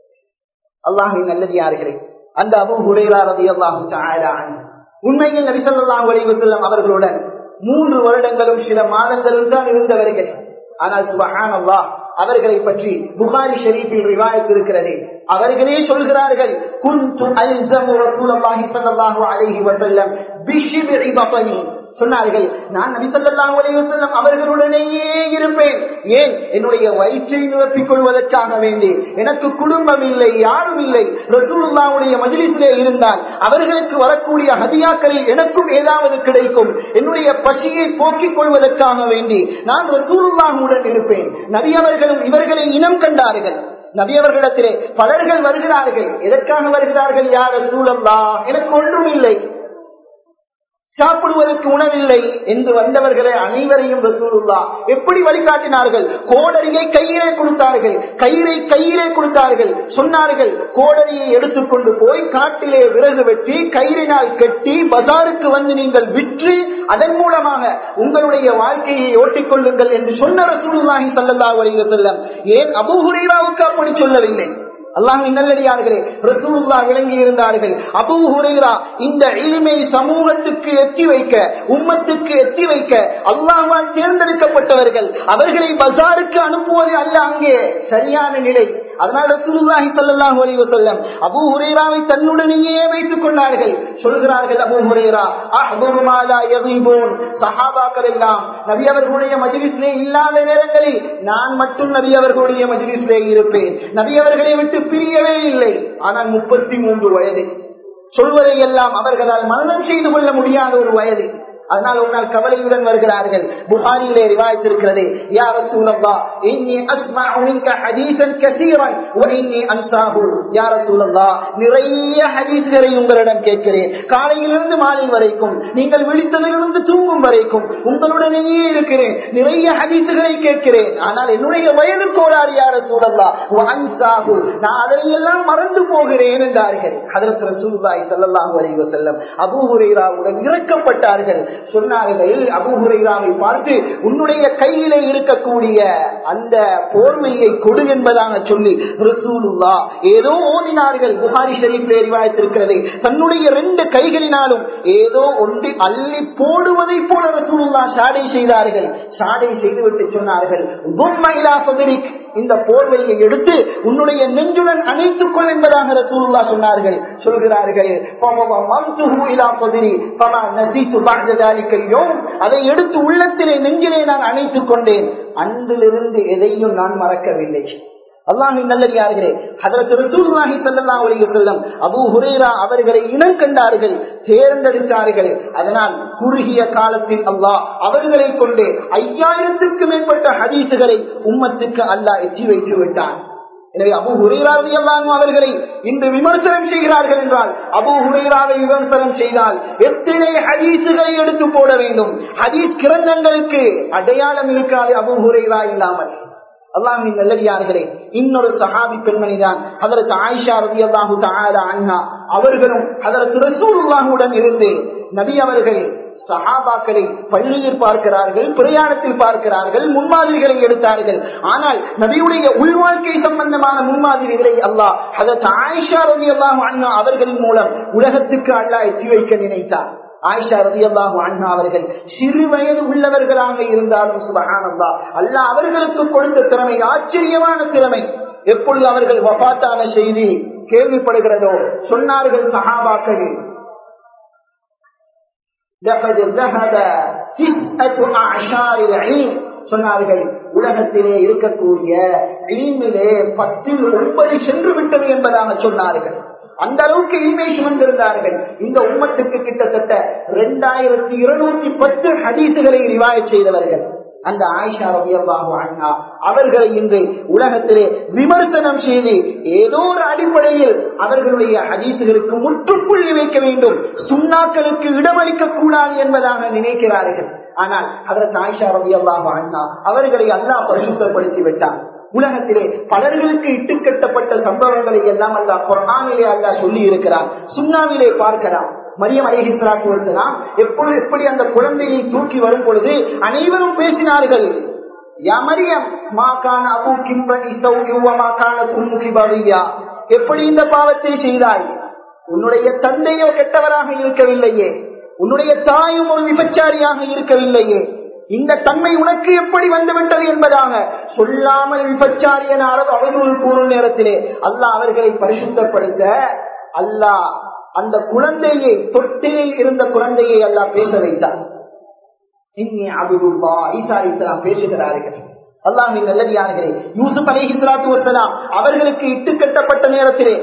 அல்லாஹின் நல்லது யார்களே அந்த அபு ஹுரைரா ரதி அல்லாஹு உண்மையில் நபிசல்லாஹு அலைவசல்லம் அவர்களுடன் மூன்று வருடங்களும் சில மாதங்களும் தான் இருந்தவர்கள் ஆனால் சுபஹான் அல்லாஹ் அவர்களை பற்றி புகாரி ஷரீஃபில் ரிவாயத் இருக்கிறது அவர்களே சொல்கிறார்கள் குந்து அல்சமு ரசூலுல்லாஹி ஸல்லல்லாஹு அலைஹி வஸல்லம் பிஷிபி பத்னி சொன்னார்கள் நான் நபி ஸல்லல்லாஹு அலைஹி வஸல்லம் அவர்களுடனேயே இருப்பேன் ஏன் என்னுடைய வயிற்றை நிரப்பிக் கொள்வதற்காக வேண்டி எனக்கு குடும்பம் இல்லை யாரும் இல்லை ரசூலுல்லாவுடைய மஜ்லிஸிலே இருந்தால் அவர்களுக்கு வரக்கூடிய ஹதியாக்களில் எனக்கும் ஏதாவது கிடைக்கும் என்னுடைய பசியை போக்கிக் கொள்வதற்காக வேண்டி நான் ரசூலுல்லாஹுடன் இருப்பேன் நபி அவர்களும் இவர்களை இனம் கண்டார்கள் நபி அவர்களிடத்திலே பலர்கள் வருகிறார்கள் எதற்காக வருகிறார்கள் யார் ரசூலல்லா எனக்கு ஒன்றும் இல்லை சாப்பிடுவதற்கு உணவில்லை என்று வந்தவர்களை அனைவரையும் ரசூலுல்லா எப்படி வழிகாட்டினார்கள் கோடரியை கையிலே கொடுத்தார்கள் கயிறை கையிலே கொடுத்தார்கள் சொன்னார்கள் கோடரியை எடுத்துக்கொண்டு போய் காட்டிலே விறகு வெட்டி கயிறினால் கட்டி பசாருக்கு வந்து நீங்கள் விற்று அதன் மூலமாக உங்களுடைய வாழ்க்கையை ஓட்டிக்கொள்ளுங்கள் என்று சொன்ன ரசூலுல்லாஹி ஸல்லல்லாஹு அலைஹி வஸல்லம் ஏன் அபூ ஹுரைராவுக்கு அப்படி சொல்லவில்லை அல்லாஹின் நல்லடியார்களே ரசூலுல்லா விளங்கி இருந்தார்கள் அபூ ஹுரைரா இந்த இனிமை சமூகத்துக்கு எத்தி வைக்க உம்மத்துக்கு எத்தி வைக்க அல்லாஹால் தேர்ந்தெடுக்கப்பட்டவர்கள் அவர்களை பஜாருக்கு அனுப்புவது அல்ல அங்கே சரியான நிலை அதனால் ரசூலுல்லாஹி ஸல்லல்லாஹு அலைஹி வஸல்லம் அபூ ஹுரைராவை தன்னுடனேயே வைத்துக் கொண்டார்கள் சொல்கிறார்கள் அபூ ஹுரைரா அஹ்துரு மா லா யகீபூன் சஹாபாக்கள் எல்லாம் நபி அவர்களுடைய மஜ்லிஸிலே இல்லாத நேரங்களில் நான் மட்டும் நபி அவர்களுடைய மஜ்லிஸிலே இருப்பேன் நபி அவர்களை விட்டு பிரியவே இல்லை ஆனால் முப்பத்தி மூன்று வயது சொல்வதை எல்லாம் அவர்களால் மனநம் செய்து கொள்ள முடியாத ஒரு வயது அதனால் ஒரு நாள் கவலையுடன் வருகிறார்கள் புகாரியிலே ரிவாயத்திருக்கிறது யா ரசூலல்லா இன்னி அஸ்மஉ மின்க ஹதீஸன் கஸீரன் வ இன்னி அன்சாஹு யா ரசூலல்லா நிறைய ஹதீஸ்களை உங்களிடம் கேட்கிறேன் காலையிலிருந்து மாலை வரைக்கும் நீங்கள் விழித்ததிலிருந்து தூங்கும் வரைக்கும் உங்களுடனேயே இருக்கிறேன் நிறைய ஹதீசுகளை கேட்கிறேன் ஆனால் என்னுடைய வயது கோளாறு யார சூழல்லா அன்சாஹு நான் அதையெல்லாம் மறந்து போகிறேன் என்றார்கள் அதற்கு ரசூலுல்லாஹி ஸல்லல்லாஹு அலைஹி வஸல்லம் அபூ ஹுரைராவுடன் இறக்கப்பட்டார்கள் சொன்னார்கள் அபூ ஹுரைராவை பார்த்து உன்னுடைய கையிலே இருக்கக்கூடிய அந்த போர்வையை கொடு என்பதாக சொல்லி ரசூலுல்லா ஏதோ ஓதினார்கள் புகாரி ஷரீஃபில் ரிவாயத்திருக்கிறது தன்னுடைய ரெண்டு கைகளினாலும் ஏதோ ஒன்று அள்ளி போடுவதை போல ரசூலுல்லா சாடை செய்தார்கள் சாடை செய்துவிட்டு சொன்னார்கள் துன்மைலா சதுரிக் இந்த போர்வையை எடுத்து உன்னுடைய நெஞ்சுடன் அணைத்துக் கொள் என்பதாக ரசூலுல்லா சொன்னார்கள் சொல்கிறார்கள் அதை எடுத்து உள்ளத்திலே நெஞ்சிலே நான் அணைத்துக் கொண்டேன் அன்றிலிருந்து எதையும் நான் மறக்கவில்லை அல்லாஹின் நல்லடியார்களே அதற்கு ரசூல்லாஹி சல்லா அலைஹி வஸல்லம் அபூ ஹுரைரா அவர்களை இனம் கண்டார்கள் தேர்ந்தெடுத்தார்கள் அதனால் குறுகிய காலத்தில் அல்லாஹ் அவர்களை கொண்டு ஐயாயிரத்திற்கு மேற்பட்ட ஹதீசுகளை உம்மத்துக்கு அல்லாஹ் எச்சி வைத்து விட்டான் எனவே அபு ஹுரைராவை அவர்களை இன்று விமர்சனம் செய்கிறார்கள் என்றால் அபு ஹுரைராவை விமர்சனம் செய்தால் எத்தனை ஹதீசுகளை எடுத்து போட வேண்டும் ஹதீஸ் கிரந்தங்களுக்கு அடையாளம் இருக்காது அபு ஹுரைரா இல்லாமல் அல்லாமின் நல்லடியார்களே இன்னொரு சஹாபி பெண்மணி தான் அதற்கு ஆயிஷா ரதி அல்லாஹு அண்ணா அவர்களும் அதற்கு ரசூலுல்லாஹுடன் இருந்து நபி அவர்கள் சஹாபாக்களை பள்ளியில் பார்க்கிறார்கள் பிரயாணத்தில் பார்க்கிறார்கள் முன்மாதிரிகளை எடுத்தார்கள் ஆனால் நபியுடைய உள்வாழ்க்கை சம்பந்தமான முன்மாதிரிகளை அல்லாஹ் அதற்கு ஆயிஷா ரதி அல்லாஹு அண்ணா அவர்களின் மூலம் உலகத்துக்கு அல்லாஹ் எத்தி வைக்க நினைத்தார் ஆயிஷா ரதி அல்லாஹு அண்ணா அவர்கள் சிறு வயது உள்ளவர்களாக இருந்தாலும் சுபகானந்தா அல்ல அவர்களுக்கு கொடுத்த திறமை ஆச்சரியமான திறமை எப்பொழுது அவர்கள் வபாத்தான செய்தி கேள்விப்படுகிறதோ சொன்னார்கள் சஹாபாக்கள் சொன்னார்கள் உலகத்திலே இருக்கக்கூடிய இனிமிலே பத்தில் ஒன்பது சென்று விட்டது என்பதாக சொன்னார்கள் அந்த அளவுக்கு இனிமை சுமந்திருந்தார்கள் இந்த உம்மத்துக்கு கிட்டத்தட்ட இரண்டாயிரத்தி இருநூத்தி பத்து ஹதீசுகளை ரிவாய செய்தவர்கள் அந்த ஆயிஷா ரவியல்லாஹு அண்ணா அவர்களை இன்று உலகத்திலே விமர்சனம் செய்து ஏதோ ஒரு அடிப்படையில் அவர்களுடைய ஹதீசுகளுக்கு முற்றுப்புள்ளி வைக்க வேண்டும் சுண்ணாக்களுக்கு இடமளிக்க கூடாது என்பதாக நினைக்கிறார்கள் ஆனால் அதற்கு ஆயிஷா ரவியல்லாஹு அண்ணா அவர்களை அல்லாஹ் பரிசுத்தப்படுத்தி விட்டார் உலகத்திலே பலர்களுக்கு இட்டுக்கட்டப்பட்ட சம்பவங்களை எல்லாம் அல்லா குரானிலே அல்லா சொல்லி இருக்கிறார் சுண்ணாவிலே பார்க்கலாம் மரியம் அலிஹிஸ்லாத்து வசலாம் எப்பொழுது எப்படி அந்த குழந்தையை தூக்கி வரும் பொழுது அனைவரும் பேசினார்கள் யா மரியம் மாக்கான அபு கிம்பனி மாக்கான தும்முகி பவியா எப்படி இந்த பாவத்தை செய்தாய் உன்னுடைய தந்தையோ கெட்டவராக இருக்கவில்லையே உன்னுடைய தாயும் ஒரு விபச்சாரியாக இருக்கவில்லையே இந்த தன்மை உனக்கு எப்படி வந்துவிட்டது என்பதாக சொல்லாமல் விபச்சாரி என அவர்கள் கூறும் நேரத்திலே அல்லாஹ் அவர்களை பரிசுத்தப்படுத்த அல்லாஹ் அந்த குழந்தையை தொட்டிலில் இருந்த குழந்தையை அல்லாஹ் பேச வைத்தார் இன்னி அபுதுல்லா ஈசா இஸ்லாம் பேசுகிறார்கள் அல்லாமின் நல்லடியார்களே யூசுப் அலிஹி சலாத்து வசலாம் அவர்களுக்கு இட்டு கட்டப்பட்ட நேரத்திலே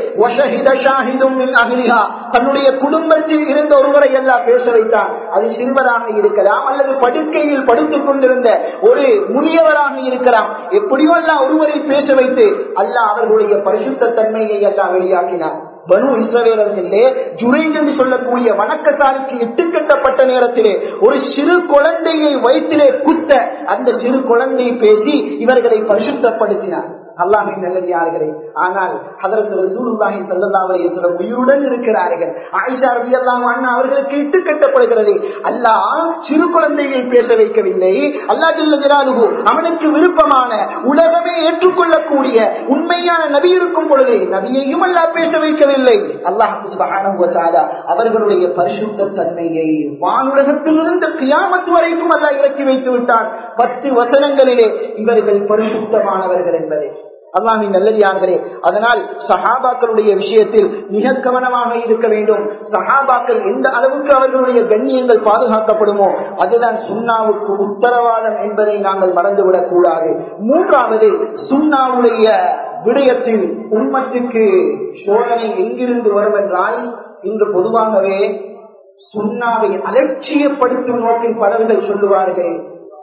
தன்னுடைய குடும்பத்தில் இருந்த ஒருவரை எல்லாம் பேச வைத்தான் அது சிறுவராக இருக்கலாம் அல்லது படுக்கையில் படுத்துக் கொண்டிருந்த ஒரு முதியவராக இருக்கலாம் எப்படியோ எல்லாம் ஒருவரை பேச வைத்து அல்லாஹ் அவர்களுடைய பரிசுத்த தன்மையை எல்லாம் வெளியாக்கினார் பனு இஸ்ரவேலர்களே ஜுரைஜ் என்று சொல்லக்கூடிய வணக்கத்தாருக்கு இட்டுக்கட்டப்பட்ட நேரத்திலே ஒரு சிறு குழந்தையை வயிற்றிலே குத்த அந்த சிறு குழந்தையை பேசி இவர்களை பரிசுத்தப்படுத்தினார் அல்லாஹின் நல்லதார்களே ஆனால் அதற்கு ரசூலுல்லாஹி ஸல்லல்லாஹு அலைஹி வஸல்லம் உயிருடன் இருக்கிறார்கள் ஆயிஷா ரலியல்லாஹு அன்ஹா அவர்களுக்கு இட்டு கட்டப்படுகிறது அல்லாஹ் சிறு குழந்தையை பேச வைக்கவில்லை அல்லாஹ் ஜல்ல ஜலாலுஹு அவனுக்கு விருப்பமான உலகமே ஏற்றுக்கொள்ளக்கூடிய உண்மையான நபி இருக்கும் பொழுது நபியையும் அல்லாஹ் பேச வைக்கவில்லை அல்லாஹ் சுப்ஹானஹு வ தஆலா அவர்களுடைய பரிசுத்த தன்மையை வானுலகத்திலிருந்து கியாமத் வரைக்கும் அல்லாஹ் இறக்கி வைத்து விட்டான் பத்து வசனங்களிலே இவர்கள் பரிசுத்தமானவர்கள் என்பதை அல்லாமின் நல்லதார்களே அதனால் சஹாபாக்களுடைய விஷயத்தில் மிக கவனமாக இருக்க வேண்டும் சஹாபாக்கள் எந்த அளவுக்கு அவர்களுடைய கண்ணியங்கள் பாதுகாக்கப்படுமோ அதுதான் சுண்ணாவுக்கு உத்தரவாதம் என்பதை நாங்கள் மறந்துவிடக் கூடாது மூன்றாவது சுண்ணாவுடைய விடயத்தில் உண்மத்துக்கு சோதனை எங்கிருந்து வரும் என்றால் இன்று பொதுவாகவே சுண்ணாவை அலட்சியப்படுத்தும் நோக்கில் பலர்கள் சொல்லுவார்கள்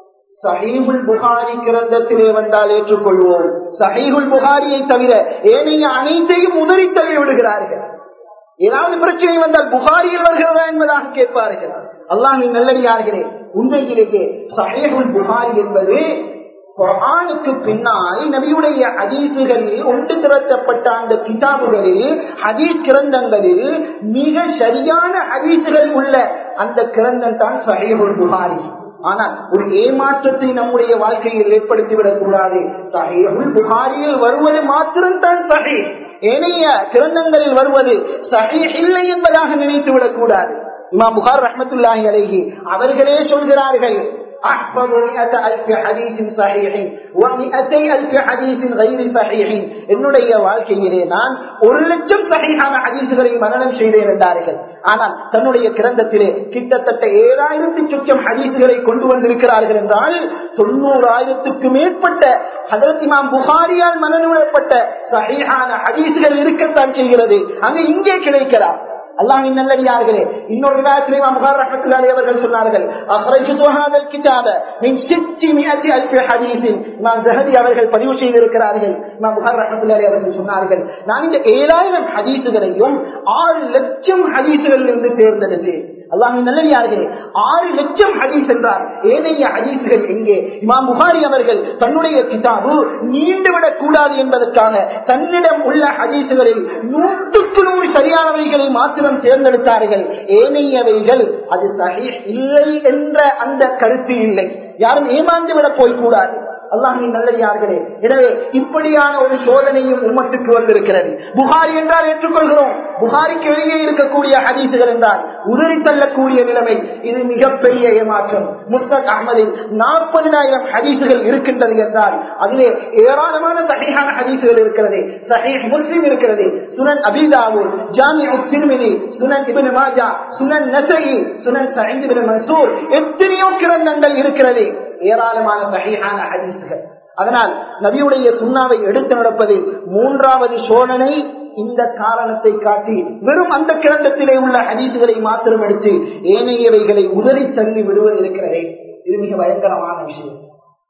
சஹீகுல் புகாரி கிரந்தத்திலே வந்தால் ஏற்றுக்கொள்வோம் சஹீகுல் புகாரியை தவிர ஏனைய அனைத்தையும் உதறி தள்ளி விடுகிறார்கள் ஏதாவது பிரச்சனை வந்தால் புகாரியில் வருகிறதா என்பதாக கேட்பார்கள் அல்லாஹின் நல்லடியார்களே உண்மையிலேயே சஹீகுல் புகாரி என்பது குரானுக்கு பின்னால் நபியுடைய ஹதீசுகளில் ஒன்று திரட்டப்பட்ட அந்த கிதாபுகளில் ஹதீஸ் கிரந்தங்களில் மிக சரியான ஹதீசுகள் உள்ள அந்த கிரந்தம் தான் சஹீகுல் புகாரி ஆனால் ஒரு ஏமாற்றத்தை நம்முடைய வாழ்க்கையில் ஏற்படுத்திவிடக் கூடாது சஹீஹுல் புகாரியில் வருவது மாத்திரம்தான் சஹி ஏனைய கிரந்தங்களில் வருவது சஹி இல்லை என்பதாக நினைத்து விடக் கூடாது இமா புகார் ரஹமத்துல்லாஹி அலைஹி அவர்களே சொல்கிறார்கள் أحفظ مئة ألف حديث صحيح ومئتي ألف حديث غير صحيح என்னுடைய வாழ்க்கையிலே நான் ஒரு லட்சம் சகையான ஹதீசுகளை மரணம் செய்தேன் என்றார்கள் ஆனால் தன்னுடைய கிரந்தத்திலே கிட்டத்தட்ட ஏழாயிரத்தி சொச்சம் ஹதீசுகளை கொண்டு வந்திருக்கிறார்கள் என்றால் தொண்ணூறாயிரத்துக்கு மேற்பட்ட ஹதரத் இமாம் புகாரியால் மனநூலப்பட்ட சகையான ஹதீசுகள் இருக்கத்தான் செய்கிறது அங்கு இங்கே கிடைக்கலாம் அல்லாஹின் நல்லடியார்களே இன்னொரு விவாதத்திலே முகார் ரஹத்துல்லாலே அவர்கள் சொன்னார்கள் அஹ்ரஜ்து ஹாதல் கிதாப மின் சித்தி மிஅத்தி அல்ஃபி ஹதீஸின் இமாம் ஜஹதி அவர்கள் பதிவு செய்திருக்கிறார்கள் இமாம் முகார் ரஹத்துல்லாலே அவர்கள் சொன்னார்கள் நான் இந்த ஏழாயிரம் ஹதீசுகளையும் ஆறு லட்சம் ஹதீசுகளில் இருந்து தேர்ந்தெடுத்தேன் அல்லாஹின் நல்லடியார்களே ஆறு லட்சம் ஹதீஸ் என்றார் ஏனைய ஹதீசுகள் எங்கே இமாம் புகாரி அவர்கள் தன்னுடைய கிதாபு நீண்டுவிடக் கூடாது என்பதற்காக தன்னிடம் உள்ள ஹதீசுகளில் நூற்றுக்கு நூறு சரியானவைகளை மாத்திரம் தேர்ந்தெடுத்தார்கள் ஏனையவைகள் அது சஹீ இல்லை என்ற அந்த கருத்து இல்லை யாரும் ஏமாந்து விட போய்கூடாது அல்லாஹின் நல்லடியார்களே எனவே இப்படியான ஒரு சோதனையும் உம்மட்டுக்கு வந்திருக்கிறது புகாரி என்றால் ஏற்றுக்கொள்கிறோம் புகாரிக்கு வெளியே இருக்கக்கூடிய ஹதீசுகள் என்றால் உதறி தள்ளக்கூடிய நிலைமை இது மிகப்பெரிய ஏமாற்றம் முஸ்தக் அகமதில் நாற்பதினாயிரம் ஹதீசுகள் இருக்கின்றது என்றால் அதிலே ஏராளமான சகையான ஹதீசுகள் இருக்கிறது சஹீஹ் முஸ்லிம் இருக்கிறது சுனன் அபிதாவு ஜாமி திருமிதி சுனன் இபின் மாஜா சுனன் நசை சுனன் சஹீத் இபின் மன்சூர் எத்தனையோ கிரந்தங்கள் இருக்கிறது ஏராளமான சகையான ஹதீசுகள் அதனால் நபியுடைய சுண்ணாவை எடுத்து நடப்பதில் மூன்றாவது சோழனை இந்த காரணத்தை காட்டி வெறும் அந்த கிரந்தத்திலே உள்ள ஹதீசுகளை மாத்திரம் எடுத்து ஏனையவைகளை உதறி தள்ளி விடுவது இருக்கிறதே இது மிக பயங்கரமான விஷயம்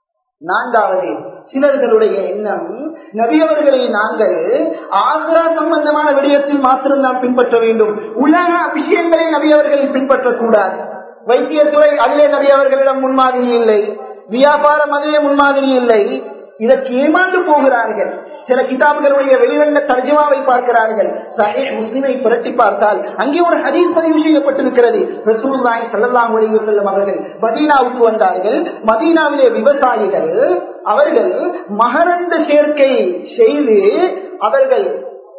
நான்காவது சிலர்களுடைய எண்ணம் நபியவர்களை நாங்கள் ஆக்ரா சம்பந்தமான விடயத்தில் மாத்திரம் நாம் பின்பற்ற வேண்டும் உலக விஷயங்களை நபியவர்களை பின்பற்றக்கூடாது வைத்தியத்துறை அதிலே நபி அவர்களிடம் முன்மாதிரி இல்லை வியாபாரம் அதிலே முன்மாதிரி இல்லை இதற்கு ஏமாந்து போகிறார்கள் சில கிதாபுகளுடைய வெளிவந்த தர்ஜமாவை பார்க்கிறார்கள் சஹீஹ் முஸ்லிமை புரட்டி பார்த்தால் அங்கே ஒரு ஹதீஸ் பதிவு செய்யப்பட்டிருக்கிறது ரசூலுல்லாஹி ஸல்லல்லாஹு அலைஹி வஸல்லம் அவர்கள் மதீனாவுக்கு வந்தார்கள் மதீனாவிலே விவசாயிகள் அவர்கள் மகரந்த சேர்க்கை செய்து அவர்கள்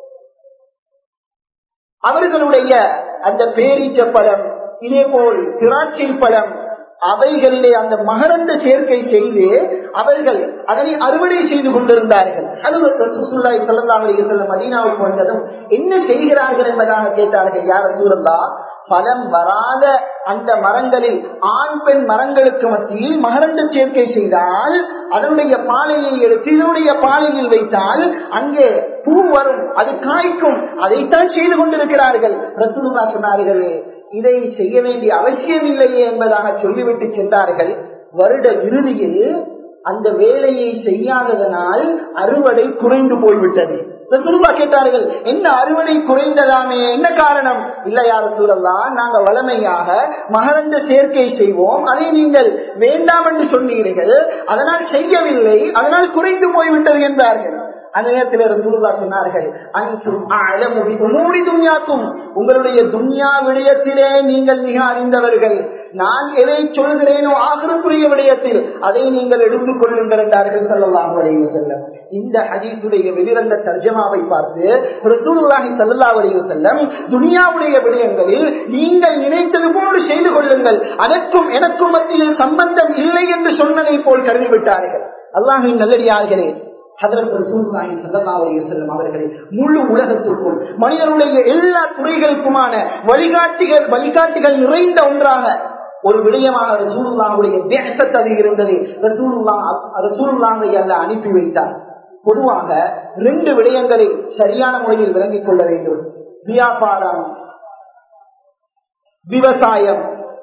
அவர்களுடைய அந்த பேரீச்ச பழம் இதே போல் திராட்சை பழம் அவைகளிலே அந்த மகரந்த சேர்க்கை செய்து அவர்கள் அதனை அறுவடை செய்து கொண்டிருந்தார்கள் அதுசுல்லாய் செல்ல மதீனாவுக்கு வந்ததும் என்ன செய்கிறார்கள் என்பதாக கேட்டார்கள் யார் சூழல்லா பலம் வராத அந்த மரங்களில் ஆண் பெண் மரங்களுக்கு மத்தியில் மகரந்த சேர்க்கை செய்தால் அதனுடைய பாலையை எடுத்து இதனுடைய பாலையில் வைத்தால் அங்கே பூ வரும் அது காய்க்கும் அதைத்தான் செய்து கொண்டிருக்கிறார்கள் ரசூலுல்லா சொன்னார்கள் இதை செய்ய வேண்டிய அவசியம் இல்லையே என்பதாக சொல்லிவிட்டு சென்றார்கள் வருட இறுதியில் அந்த வேலையை செய்யாததனால் அறுவடை குறைந்து போய்விட்டது ரசூலுல்லா கேட்டார்கள் என்ன அறுவடை குறைந்ததாமே என்ன காரணம் இல்ல யார சூழல்லாம் நாங்க வளமையாக மகரந்த சேர்க்கை செய்வோம் அதை நீங்கள் வேண்டாம் என்று சொன்னீர்கள் அதனால் செய்யவில்லை அதனால் குறைந்து போய்விட்டது என்றார்கள் அந்த நேரத்தில் ரசூலுல்லா சொன்னார்கள் அன்சும் அலமுடி உமூடி துன்யாக்கும் உங்களுடைய துன்யா விடயத்திலே நீங்கள் மிக அறிந்தவர்கள் நான் எதை சொல்கிறேனோ ஆகிரத்துடைய விடயத்தில் அதை நீங்கள் எடுத்துக் கொள்ளுங்கள் என்றார்கள் சல்லல்லாஹு அலைஹி வஸல்லம் இந்த ஹதீஸுடைய வெளிவந்த தர்ஜமாவை பார்த்து ரசூலுல்லாஹி ஸல்லல்லாஹு அலைஹி வஸல்லம் துனியாவுடைய விடயங்களில் நீங்கள் நினைத்தது போன்று செய்து கொள்ளுங்கள் அதற்கும் எனக்கும் மத்தியில் சம்பந்தம் இல்லை என்று சொன்னதை போல் கருதிவிட்டார்கள் அல்லாஹின் நல்லடியார்களே அவர்களை முழு உலகத்திற்கும் மனிதனுடைய எல்லா துறைகளுக்குமான வழிகாட்டிகள் வழிகாட்டிகள் நிறைந்த ஒன்றாக ஒரு விடயமாக ரசூலுல்லாவுடைய தேசத்து அது இருந்தது ரசூலுல்லா ரசூலுல்லாவை அல்ல அனுப்பி வைத்தார் பொதுவாக ரெண்டு விடயங்களை சரியான முறையில் விளங்கிக் கொள்ள வேண்டும் வியாபாரம் விவசாயம்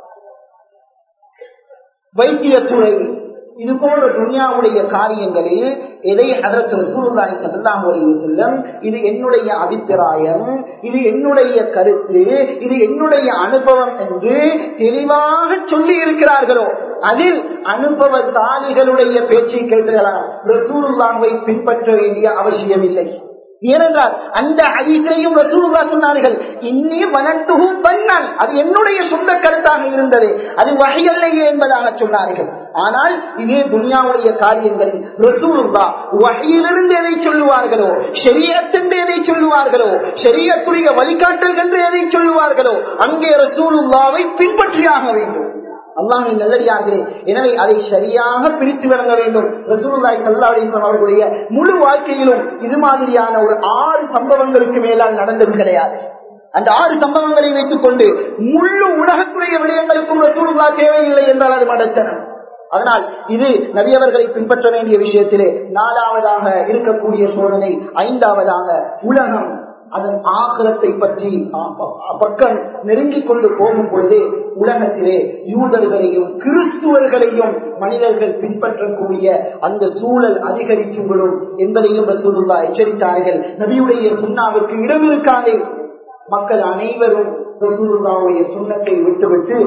வைத்தியத்துறை இது போன்ற துனியாவுடைய காரியங்களில் எதை அதற்கு ரசூலுல்லாஹி ஸல்லல்லாஹு அலைஹி வஸல்லம் இது என்னுடைய அபிப்பிராயம் இது என்னுடைய கருத்து இது என்னுடைய அனுபவம் என்று தெளிவாக சொல்லி இருக்கிறார்களோ அதில் அனுபவசாலிகளுடைய பேச்சை கேட்டுக்கலாம் ரசூலுல்லாஹை பின்பற்ற வேண்டிய அவசியமில்லை ஏனென்றால் அந்த ஹதீஸையும் ரசூலுல்லா சொன்னார்கள் இன்னி வனத்துகு பண்ணான் அது என்னுடைய சொந்த கருத்தாக இருந்தது அது வகையல்லையே என்பதாக சொன்னார்கள் ஆனால் இதே துனியாவுடைய காரியங்களில் ரசூலுல்லா வகையிலிருந்து எதை சொல்லுவார்களோ ஷரியத்தென்று எதை சொல்லுவார்களோ ஷரியத்துடைய வழிகாட்டல் என்று எதை சொல்லுவார்களோ அங்கே ரசூலுல்லாவை பின்பற்றியாக வேண்டும் அல்லாஹின் நல்லடியார்களே எனவே அதை சரியாக பிரித்து விளங்க வேண்டும் ரசூலுல்லாய் சல்லா அலிஸ்லாம் அவர்களுடைய முழு வாழ்க்கையிலும் இது மாதிரியான ஒரு ஆறு சம்பவங்களுக்கு மேலால் நடந்தது கிடையாது அந்த ஆறு சம்பவங்களை வைத்துக் கொண்டு முழு உலகத்துடைய விடயங்களுக்கும் ரசூலுல்லா தேவையில்லை என்றால் அது மடத்தனம் அதனால் இது நபியவர்களை பின்பற்ற வேண்டிய விஷயத்திலே நாலாவதாக இருக்கக்கூடிய சோதனை ஐந்தாவதாக உலகம் அதன் ஆகலத்தை பற்றி பக்கம் நெருங்கிக் கொண்டு போகும் பொழுது உலகத்திலே யூதர்களையும் கிறிஸ்துவர்களையும் மனிதர்கள் பின்பற்றக்கூடிய அந்த சூழல் அதிகரித்து விடும் என்பதையும் ரசூலுல்லா எச்சரித்தார்கள் நபியுடைய சுண்ணாவிற்கு இடம் இருக்காது மக்கள் அனைவரும் ரசூலுல்லாவுடைய சுண்ணத்தை விட்டுவிட்டு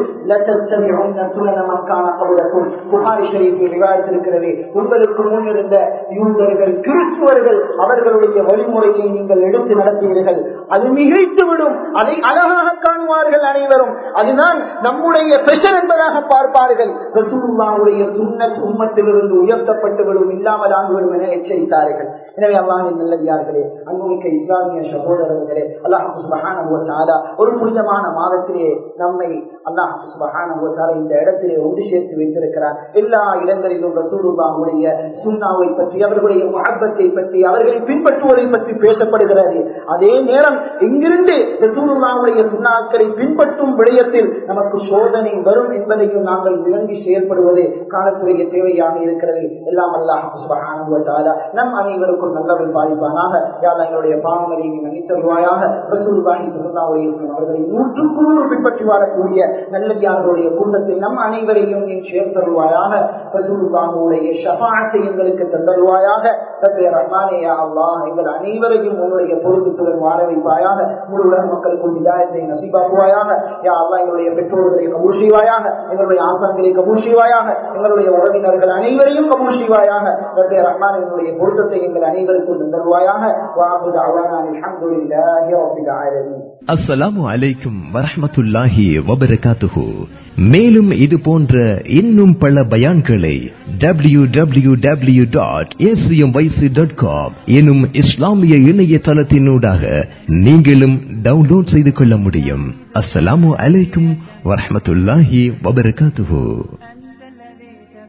புகாரி ஷரீஃபில் விவாதித்திருக்கிறது உங்களுக்கு முன் இருந்த யூதர்கள் கிறிஸ்துவர்கள் அவர்களுடைய வழிமுறையை நீங்கள் எடுத்து நடத்தீர்கள் அது மிகைத்துவிடும் அதை அழகாக காணுவார்கள் அனைவரும் அதுதான் நம்முடைய பெஷர் என்பதாக பார்ப்பார்கள் ரசூலுல்லாவுடைய சுண்ணத் உம்மத்திலிருந்து உயர்த்தப்பட்டு விடும் இல்லாமல் ஆகிவிடும் என எச்சரித்தார்கள் எனவே அல்லாஹின் நல்லடியார்களே அன்புமிக்க இஸ்லாமிய சகோதரர்களே அல்லாஹ் சுபஹான ஒரு புனிதமான மாதத்திலே நம்மை அல்லாஹ் சுபஹான இந்த இடத்திலே ஒன்று சேர்த்து வைத்திருக்கிறார் எல்லா இடங்களிலும் ரசூலுல்லாவுடைய சுண்ணாவை பற்றி அவர்களுடைய மகப்பத்தை பற்றி அவர்களை பின்பற்றுவதை பற்றி பேசப்படுகிறது அதே நேரம் எங்கிருந்து ரசூலுல்லாவுடைய சுண்ணாக்களை பின்பற்றும் விடயத்தில் நமக்கு சோதனை வரும் என்பதையும் நாங்கள் விளங்கி செயல்படுவது காலத்துடைய தேவையாக இருக்கிறது எல்லாம் அல்லாஹ் சுபஹான நம் அனைவருக்கும் நல்லவர்கள் பாதிப்பானாக யாழ் எங்களுடைய பாவங்களை மன்னித்தருவாயாக ரசூலுல்லாஹி சுல்லாவுடைய அவர்களை நூற்றுக்கு நூறு பின்பற்றி வாழக்கூடிய நல்லடியார்களுடைய கூட்டத்தில் நம் அனைவரையும் நீ சேர்த்தருவாயாக ரசூலுல்லாஹுடைய ஷபாத்தை எங்களுக்கு தந்தருவாயாக ரப்பே ரஹ்மானே யா அல்லாஹ் எங்கள் அனைவரையும் உன்னுடைய பொருத்தத்துடன் வாழ வைப்பாயாக முழு உலக மக்களுக்கும் விதாயத்தை நசிபாக்குவாயாக யா அல்லாஹ் எங்களுடைய பெற்றோர்களை கபூர் செய்வாயாக எங்களுடைய ஆசான்களை கபூர் செய்வாயாக எங்களுடைய உறவினர்கள் அனைவரையும் கபூர் செய்வாயாக ரப்பே ரஹ்மான் எங்களுடைய பொருத்தத்தை எங்கள் அனைவருக்கும் தந்தருவாயாக வாஹுது அவானா அல்ஹம்துலில்லாஹி ரப்பில் ஆலமீன் அஸ்ஸலாமு அலைக்கும் வரஹ்மத்துல்லாஹி வபரகாத்துஹு மேலும் இது போன்ற இன்னும் பல பயான்களை W W W dot dot com எனும் இஸ்லாமிய இணையதளத்தினூடாக நீங்களும் டவுன்லோட் செய்து கொள்ள முடியும் அஸ்ஸலாமு அலைக்கும் வரஹ்மத்துல்லாஹி வபரகாத்துஹு